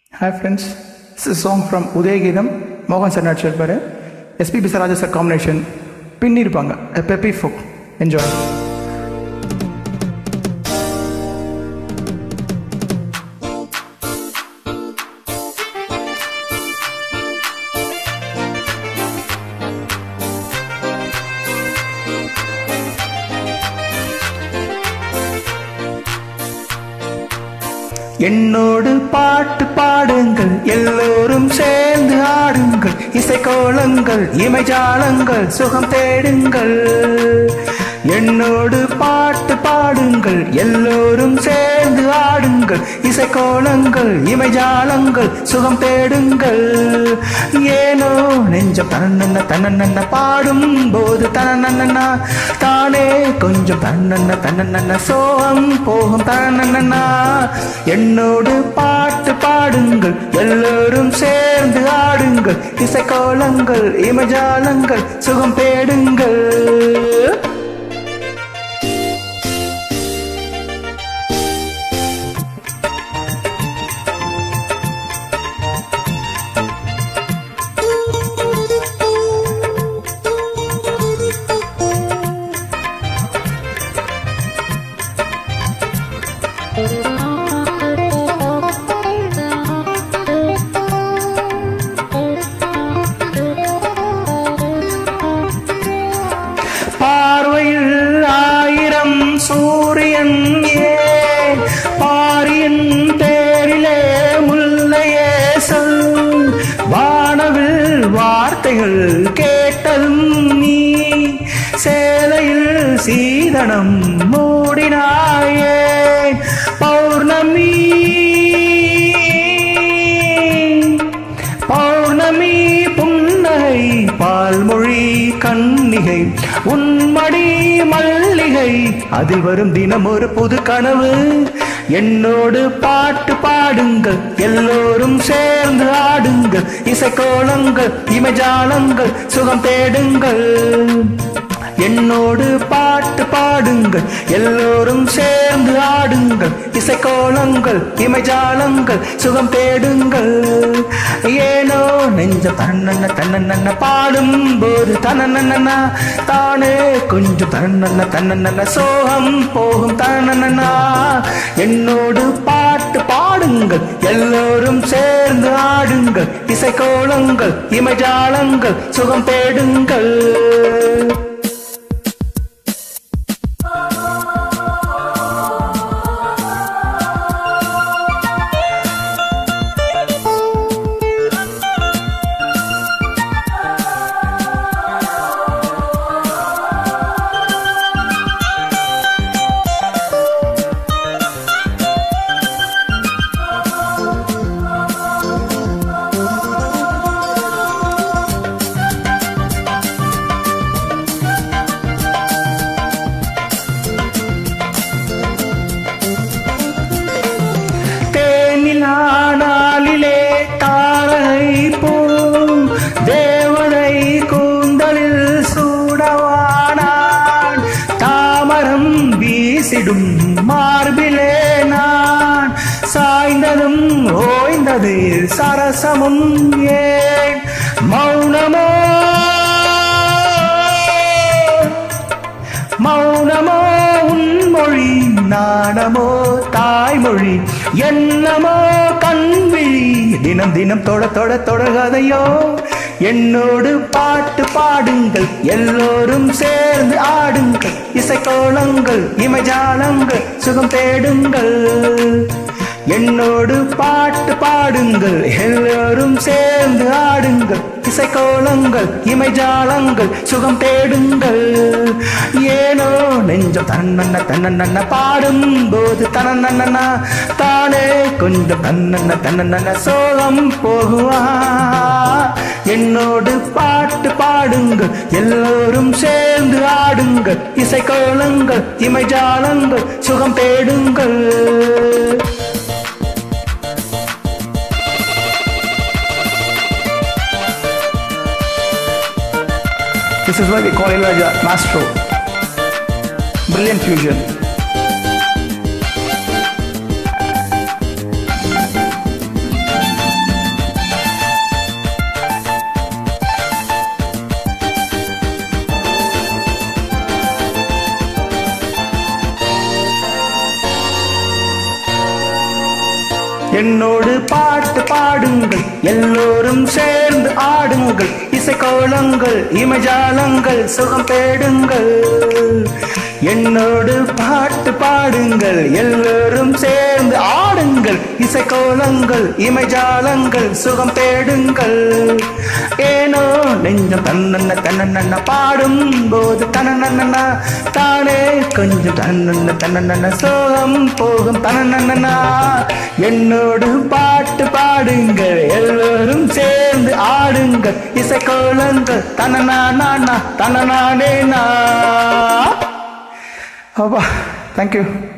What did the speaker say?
Hi friends, this is a song from Udayagidam, Mohan sir நடிச்சிருப்பாரு SP பிசராஜ sir combination பின்னிருப்பாங்க a peppy folk enjoy என்னோடு பாட்டு பாடுங்கள் எல்லோரும் சேர்ந்து ஆடுங்கள் இசைக்கோலங்கள் இமைஜாலங்கள் சுகம் தேடுங்கள் என்னோடு பாட்டு பாடுங்கள் எல்லோரும் சேர்ந்து ஆடுங்கள் இசைக்கோலங்கள் இமைஜாலங்கள் சுகம் தேடுங்கள் ஏனோ நெஞ்சம் தன்னன்ன தன்னன்ன பாடும் போது தனநன்னா தானே கொஞ்சம் தன்னன்ன தன்னன்ன சோகம் போகும் தனநன்னா என்னோடு பாட்டு பாடுங்கள் எல்லோரும் சேர்ந்து ஆடுங்கள் இசைக்கோலங்கள் இமஜாலங்கள் சுகம் தேடுங்கள் பார்வையில் ஆயிரம் சூரியன் ஏன் பாரியின் தேரிலே முல்லையே சொல் வானவில் வார்த்தைகள் கேட்டதும் நீ சேலையில் சீதனம் மூடினாயே பௌர்ணமி பௌர்ணமி புன்னகை பால்மொழி கன்னிகை உன்மடி மல்லிகை அதில் வரும் தினம் ஒரு புது கனவு என்னோடு பாட்டு பாடுங்கள் எல்லோரும் சேர்ந்து ஆடுங்கள் இசைக்கோலங்கள் இமஜாலங்கள் சுகம் தேடுங்கள் என்னோடு பாட்டு பாடுங்கள் எல்லோரும் சேர்ந்து ஆடுங்கள் இசைக்கோலங்கள் இமைஜாலங்கள் சுகம் தேடுங்கள் ஏனோ நெஞ்ச தன்னன்ன தன்னன்ன பாடும் போது தனநன்னா தானே கொஞ்சம் தன்னன்ன தன்னன்ன சோகம் போகும் தனநன்னா என்னோடு பாட்டு பாடுங்கள் எல்லோரும் சேர்ந்து ஆடுங்கள் இசைக்கோலங்கள் இமைஜாலங்கள் சுகம் தேடுங்கள் தேனிலானாலிலே தாரை பூ தேவனை கூந்தலில் சூடவானான் தாமரம் வீசிடும் மார்பிலே நான் சாய்ந்ததும் ஓய்ந்தது சரசமும் ஏன் மௌனமோ மௌனமோ உன்மொழி நாணமோ தாய்மொழி என்னமோ கண்விழி தினம் தினம் தொட தொட தொடர்கதையோ என்னோடு பாட்டு பாடுங்கள் எல்லோரும் சேர்ந்து ஆடுங்கள் இசைக்கோலங்கள் இமஜாலங்கள் சுகம் தேடுங்கள் என்னோடு பாட்டு பாடுங்கள் எல்லோரும் சேர்ந்து ஆடுங்கள் இசைக்கோலங்கள் இமைஜாலங்கள் சுகம் தேடுங்கள் ஏனோ நெஞ்சம் தன்னன்ன தன்னன்ன பாடும் போது தனநன்னா தானே கொஞ்சம் தன்னன்ன தன்னன்ன சோகம் போகுவா என்னோடு பாட்டு பாடுங்கள் எல்லோரும் சேர்ந்து ஆடுங்கள் இசைக்கோலங்கள் இமைஜாலங்கள் சுகம் தேடுங்கள் This is why we call Elijah Mastro. Brilliant fusion. என்னோடு பாட்டு பாடுங்கள் எல்லோரும் சேர்ந்து ஆடுங்கள் இசைக்கோலங்கள் இமஜாலங்கள் சுகம் தேடுங்கள் என்னோடு பாட்டு பாடுங்கள் எல்லோரும் சேர்ந்து ஆடுங்கள் இசைக்கோலங்கள் இமைஜாலங்கள் சுகம் தேடுங்கள் ஏனோ நெஞ்சம் தன்னன்ன தன்னன்ன பாடும் போது தன்னன்ன தானே கொஞ்சம் தன்னன்ன தன்னன்ன சோகம் போகும் தன்னன்ன என்னோடு பாட்டு பாடுங்கள் எல்லோரும் சேர்ந்து ஆடுங்கள் இசைக்கோலங்கள் தனனா நானா தனனானே நா அப்பா தேங்க்யூ